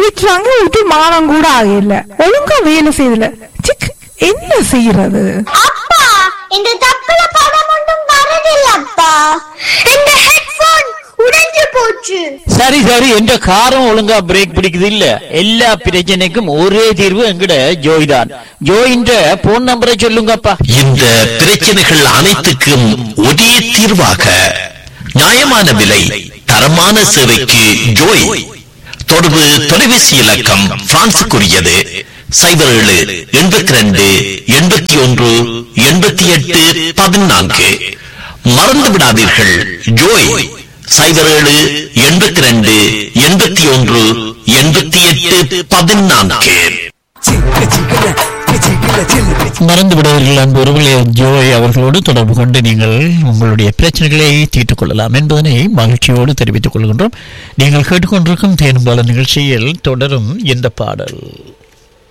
வீட்டுறாங்க விட்டு மானம் கூட ஆகல ஒழுங்கா வேலை செய்யல சிக் என்ன செய்யறது அப்பா இந்த தப்புல படம் ஒன்றும் வரதில்ல அப்பா இந்த ஹெட்போன் உடைஞ்சு போச்சு சரி சரி என்ற காரம் ஒழுங்கா பிரேக் பிடிக்குது இல்ல எல்லா பிரச்சனைக்கும் ஒரே தீர்வு எங்கட ஜோய் தான் ஜோயின்ற போன் நம்பரை சொல்லுங்கப்பா இந்த பிரச்சனைகள் அனைத்துக்கும் ஒரே தீர்வாக நியாயமான விலை தரமான சேவைக்கு ஜோய் தொடர்பு தொலைபேசி இலக்கம் பிரான்சுக்குரியது சைபர் ஏழு எண்பத்தி ரெண்டு எண்பத்தி ஒன்று எண்பத்தி எட்டு பதினான்கு மறந்து விடாதீர்கள் ஜோய் சைபர் ஏழு எண்பத்தி ரெண்டு எண்பத்தி ஒன்று எண்பத்தி எட்டு பதினான்கு மறந்து விடுவீர்கள் அன்பு உறவுகளே ஜோய் அவர்களோடு தொடர்பு கொண்டு நீங்கள் உங்களுடைய பிரச்சனைகளை தீர்த்துக் கொள்ளலாம் என்பதனை மகிழ்ச்சியோடு தெரிவித்துக் கொள்கின்றோம் நீங்கள் கேட்டுக்கொண்டிருக்கும் தேனும்பால நிகழ்ச்சியில் தொடரும் இந்த பாடல்